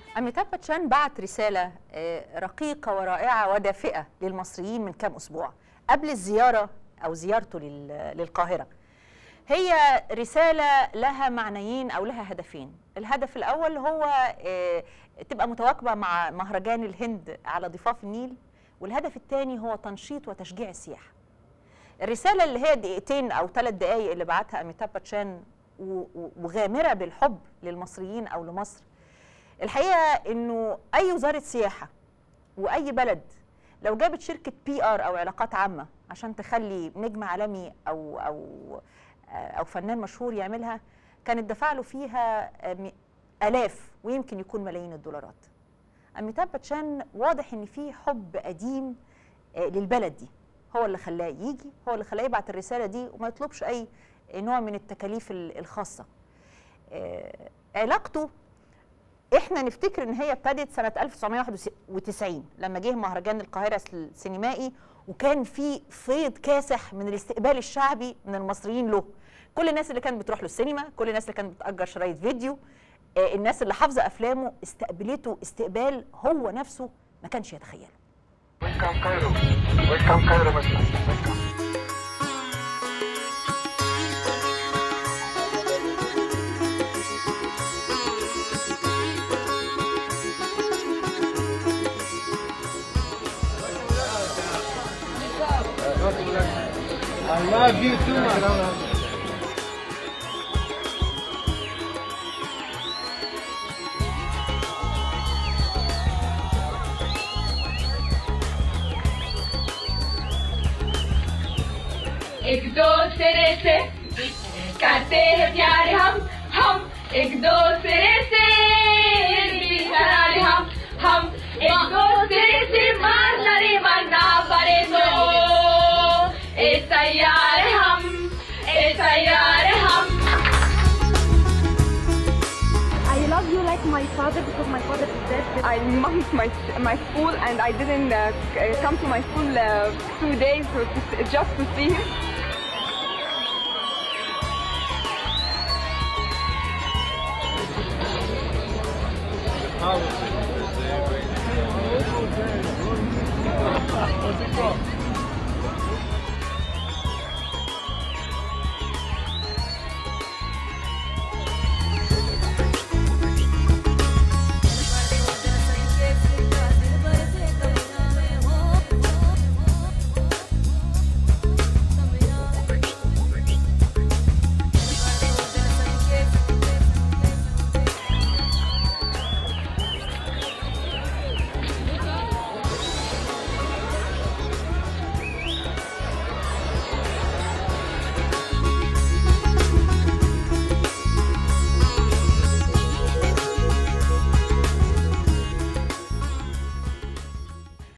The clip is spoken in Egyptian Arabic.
أميتاب باتشان بعت رسالة آه، رقيقة ورائعة ودافئة للمصريين من كام أسبوع قبل الزيارة أو زيارته لل- للقاهرة هي رسالة لها معنيين أو لها هدفين الهدف الأول هو آه، تبقى متواكبة مع مهرجان الهند على ضفاف النيل والهدف الثاني هو تنشيط وتشجيع السياحة الرسالة اللي هي دقيقتين أو ثلاث دقايق اللي بعتها أميتاب باتشان و- و- وغامرة بالحب للمصريين أو لمصر الحقيقه انه اي وزاره سياحه واي بلد لو جابت شركه بي ار او علاقات عامه عشان تخلي نجم عالمي او او او فنان مشهور يعملها كانت دفع له فيها م- الاف ويمكن يكون ملايين الدولارات اميتاب باتشان واضح ان في حب قديم آه، للبلد دي هو اللي خلاه يجي هو اللي خلاه يبعت الرساله دي وما يطلبش اي نوع من التكاليف ال- الخاصه آه، علاقته احنا نفتكر ان هي ابتدت سنه 1991 لما جه مهرجان القاهره السينمائي وكان في فيض كاسح من الاستقبال الشعبي من المصريين له كل الناس اللي كانت بتروح له السينما كل الناس اللي كانت بتأجر شرايط فيديو آه، الناس اللي حافظه افلامه استقبلته استقبال هو نفسه ما كانش يتخيله Welcome Cairo. Welcome Cairo, Muslim. Welcome. I love you too much. एक दूसरे से करते हैं प्यार हम हम एक दूसरे से करारे हम हम एक दूसरे से मारने मरना पड़े तो ए तैयार हम ए तैयार हम I love you like my father because my father is dead. I monked my my school and I didn't uh, c- come to my school uh, two days to, to, just to see him. How was it?